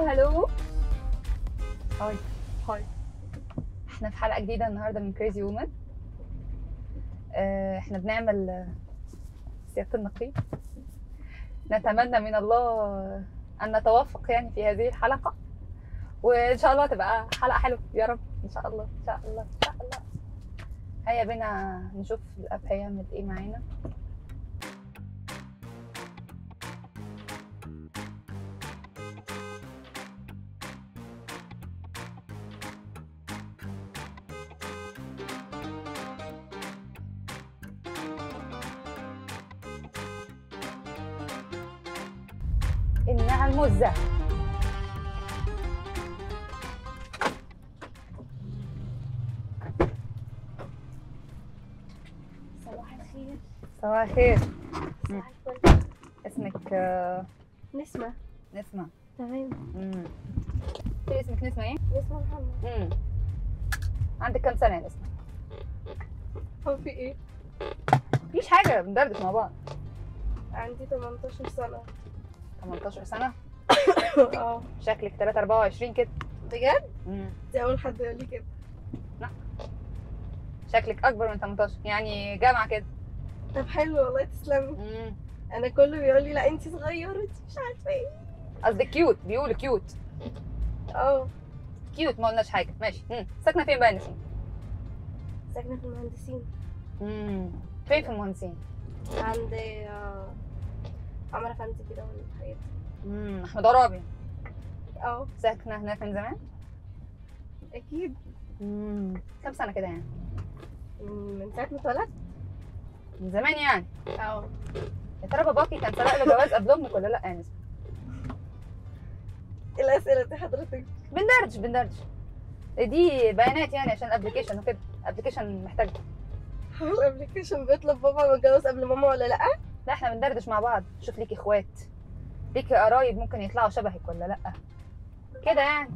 هلو هاي هاي احنا في حلقه جديده النهارده من كريزي وومن احنا بنعمل آه، سياده النقيب نتمنى من الله ان نتوافق يعني في هذه الحلقه وان شاء الله تبقى حلقه حلوه يا رب ان شاء الله ان شاء الله ان شاء الله هيا بينا نشوف الاب هيعمل ايه معانا إنها المزة صباح الخير صباح الخير صباح الفل اسمك آه، نسمة نسمة تمام امم في اسمك نسمة ايه؟ نسمة محمد امم عندك كام سنة يا نسمة؟ هو في ايه؟ مفيش حاجة بندردش مع بعض عندي 18 سنة 18 سنة اه شكلك 3 24 كده بجد؟ امم دي أول حد يقول لي كده شكلك أكبر من 18 يعني جامعة كده طب حلو والله تسلمي امم أنا كله بيقول لي لا أنتي صغيرة أنتي مش عارفة ايه قصدك كيوت بيقولوا كيوت اه كيوت ما قلناش حاجة ماشي امم ساكنة فين بقى يا نسمة؟ ساكنة في المهندسين امم فين في المهندسين؟ عند آه، عمرو فندي كده والحاجات دي امم أحمد عرابي اه ساكنة هناك من زمان؟ أكيد امم كام سنة كده يعني؟ من ساعة ما اتولدت من زمان يعني اه يا ترى باباكي كان سبق له جواز قبل امك ولا لا يا نسمة؟ إيه الأسئلة دي حضرتك؟ بندردش بندردش دي بيانات يعني عشان الابلكيشن وكده الابلكيشن محتاج هو الأبلكيشن بيطلب بابا متجوز قبل ماما ولا لأ؟ لا احنا بندردش مع بعض شوف ليكي اخوات ليكي قرايب ممكن يطلعوا شبهك ولا لا كده يعني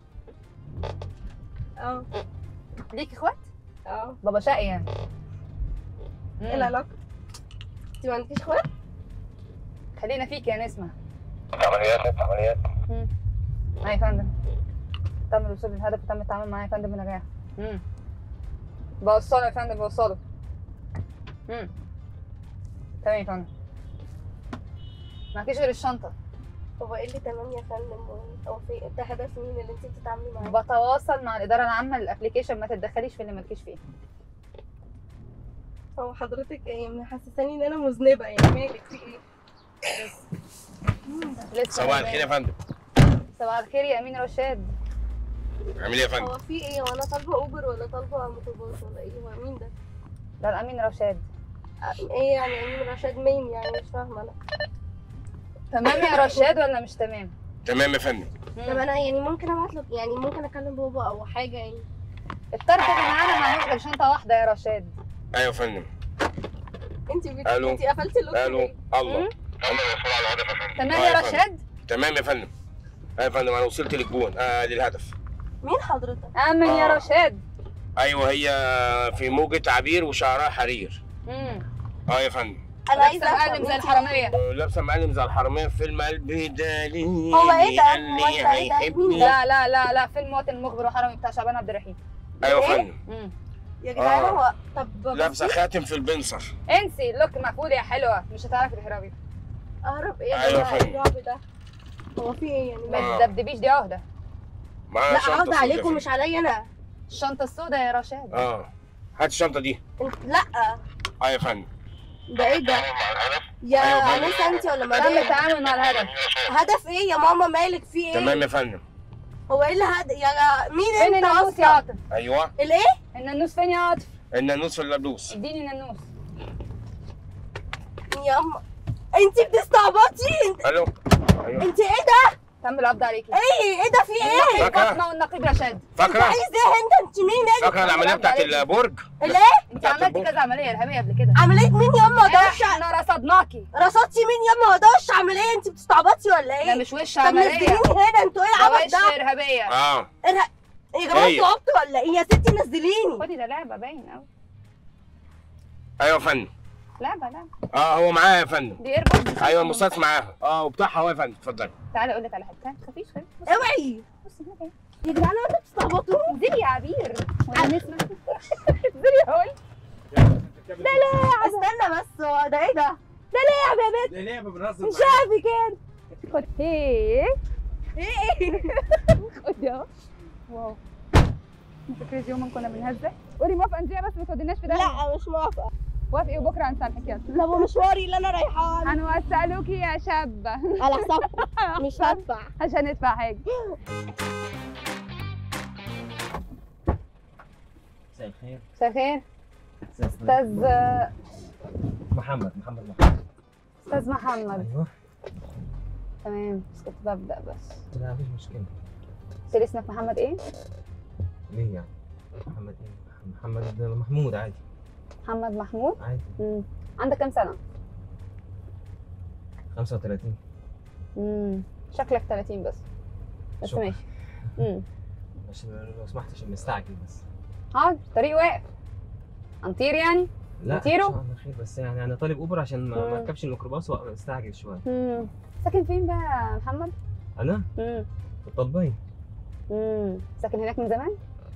اه ليكي اخوات اه بابا شقي يعني ايه مم. العلاقة؟ انتي ما عندكيش اخوات؟ خلينا فيك يا نسمة عمليات عمليات مم. اي يا فندم تم الوصول للهدف وتم التعامل معاه يا فندم بنجاح امم بوصله يا فندم بوصله امم تمام يا فندم معكيش غير الشنطة هو ايه اللي تمام يا فندم هو في ده هدف مين اللي انت بتتعاملي معاه؟ بتواصل مع الإدارة العامة للأبلكيشن ما تتدخليش في اللي مالكيش فيه هو حضرتك ايه محسساني ان انا مذنبة يعني مالك في ايه؟ لسه صباح الخير يا فندم صباح الخير يا أمين رشاد عامل ايه يا فندم هو في ايه؟ وانا طالبة اوبر ولا طالبة ميكروباص ولا ايه؟ هو مين ده؟ ده الأمين رشاد أ- ايه يعني امين رشاد مين يعني مش فاهمة انا تمام يا رشاد ولا مش تمام؟ تمام يا فندم طب مم. انا يعني ممكن ابعت له يعني ممكن اكلم بابا او حاجة يعني الطرف اللي معانا معهوش غير شنطة واحدة يا رشاد ايوه يا فندم انت بت... ألو. انت قفلتي اللوك الو ليه؟ الله مم. انا مسؤول على الهدف يا فندم تمام آه يا يا فندم. رشاد؟ تمام يا فندم ايوه يا فندم انا وصلت للجون آه للهدف مين حضرتك؟ أمن يا آه. رشاد ايوه هي في موجة عبير وشعرها حرير مم. اه يا فندم انا عايزة لابسة افهم مقلم زي انت- الحرامية آه، لابسه معلم زي الحراميه في فيلم قلبي دالي هو إيه ده؟ قال هو لي أنت إيه ده؟ هيحبني لا لا لا لا فيلم موت المخبر وحرامي بتاع شعبان عبد الرحيم ايوه يا إيه؟ فندم مم. يا جدعان آه. هو طب لابسه بصي، خاتم في البنصر انسي اللوك مقفول يا حلوة مش هتعرفي تهربي اهرب ايه أيوة ده فندم. الرعب ده هو في ايه يعني ما آه. تدبدبيش دي عهدة معاها لا شنطة عقد سودا يا عليكم فندم. مش عليا انا الشنطة السوداء يا رشاد اه هات الشنطه دي انت لا اه يا فندم ده ايه ده يا أيوة فندم. انسه انت ولا تم مدام التعامل مع الهدف هدف ايه يا ماما مالك في ايه تمام يا فندم هو ايه اللي هد... يا مين فين انت النانوس يا اصلا عاطف؟ ايوه الايه النانوس فين يا عاطف؟ النانوس في اللبوس اديني نانوس يا أم... انت بتستعبطي انت... الو ايوه انت ايه ده تم القبض عليكي ايه ايه ده في ايه فاكرة؟ فاطمة والنقيب رشاد انت فاكره عايز ايه انت انت مين انت فاكره العمليه بتاعت البرج الايه انت بتاعت عملتي البرج. كذا عملية ارهابية قبل كده عمليه مين ياما ده وش احنا رصدناكي رصدتي مين ياما ده وش عمليه انت بتستعبطي ولا ده ايه مش وش طب عملية نزليني هنا انتوا ايه ده العبط وش ده ارهابية اه إرها... يا جماعه هي. انتوا عبط ولا ايه يا ستي نزليني خدي ده لعبة باين قوي ايوه يا فندم لعبه لعبه اه هو معاها يا فندم دي ايربودز ايوه المصاص معاها اه وبتاعها هو يا فندم اتفضلي تعالى اقول لك على حاجه تعالى خفيش خفيف بص اوعي بص هنا اهي. يا جدعان انتوا بتستعبطوا انزلي يا عبير ولا نسمع انزلي يا هول لا لا استنى بس هو ده ايه ده؟ ده لعب يا بنت ده لعبه بنهزر مش عارف كده خد ايه ايه خد اهو واو انت كريزي يوم كنا بنهزر قولي موافقه انزلي بس ما توديناش في ده لا مش موافقة وافقي وبكره هنسامحك يلا لا هو مشواري اللي انا رايحاه هنوسألوكي يا شابة على حسابكم مش هدفع عشان ندفع حاجة مساء الخير مساء الخير مساء الخير. استاذ محمد محمد محمد استاذ محمد ايوه تمام بس كنت ببدأ بس لا مفيش مشكله قلت لي اسمك محمد ايه؟ ليه يعني محمد ايه محمد محمود عادي محمد محمود عادي مم. عندك كام سنة؟ 35 مم. شكلك 30 بس بس شكرا. ماشي مم. عشان لو سمحت عشان مستعجل بس حاضر الطريق واقف هنطير يعني؟ لا نطيره؟ ان شاء الله خير بس يعني انا طالب اوبر عشان ما مم. ما اركبش الميكروباص واستعجل شويه مم. ساكن فين بقى يا محمد؟ انا مم. في الطلبيه مم. ساكن هناك من زمان؟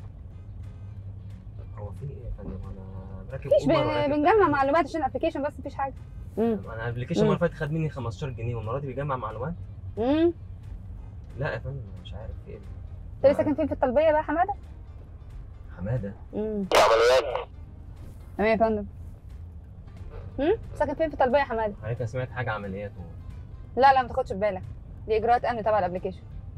هو في ايه يا فندم انا راكب مفيش اوبر بن- وراكب بنجمع تاكسي. معلومات عشان الابلكيشن بس مفيش حاجة مم. انا الابلكيشن مم. المره اللي فاتت خد مني 15 جنيه والمره دي بيجمع معلومات مم. لا يا فندم أنا مش عارف في ايه انت لسه ساكن فين في الطلبية بقى يا حمادة؟ حماده امم تمام يا فندم امم ساكن فين في الطلبية يا حمادة؟ حضرتك أنا سمعت حاجه عمليات و... لا لا ما تاخدش في بالك دي اجراءات امن تبع الابلكيشن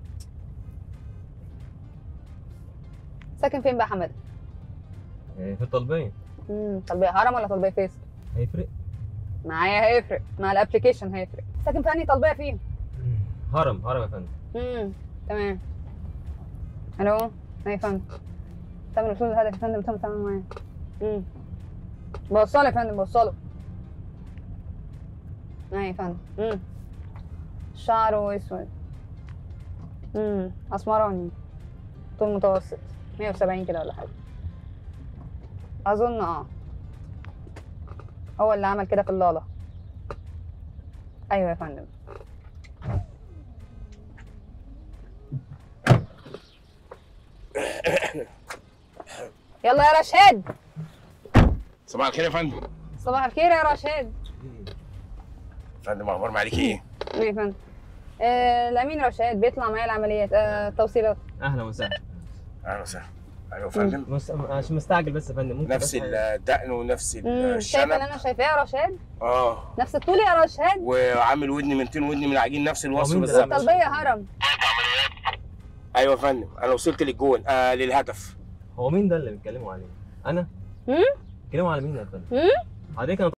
ساكن فين بقى يا حمادة؟ آه، في الطلبيه امم طلبية هرم ولا طلبية فيصل؟ هيفرق معايا هيفرق مع الابلكيشن هيفرق ساكن في انهي طلبية فيهم؟ هرم هرم يا فندم امم تمام الو ايوه يا فندم تم الوصول للهدف يا فندم تم تمام معايا امم بوصله يا فندم بوصله ايوه يا فندم امم شعره اسود امم اسمراني طول متوسط 170 كده ولا حاجه اظن اه هو اللي عمل كده في اللالا ايوه يا فندم يلا يا رشاد صباح الخير يا فندم صباح الخير يا رشاد فندم اخبار معاك ايه ايه يا فندم آه الامين رشاد بيطلع معايا العمليات آه توصيلات اهلا وسهلا اهلا وسهلا ايوه يا فندم مس... عشان مستعجل بس يا فندم ممكن نفس بس- الدقن ونفس امم شايف اللي الشنب انا شايفاه يا رشاد اه نفس الطول يا رشاد وعامل ودن من طين ودن من العجين نفس الوصف مين ده؟ بالظبط الطلبيه هرم ايوه يا فندم انا وصلت للجون آه للهدف هو مين ده اللي بيتكلموا عليه؟ انا؟ هم؟ بيتكلموا على مين يا فندم؟ هم؟ حضرتك انا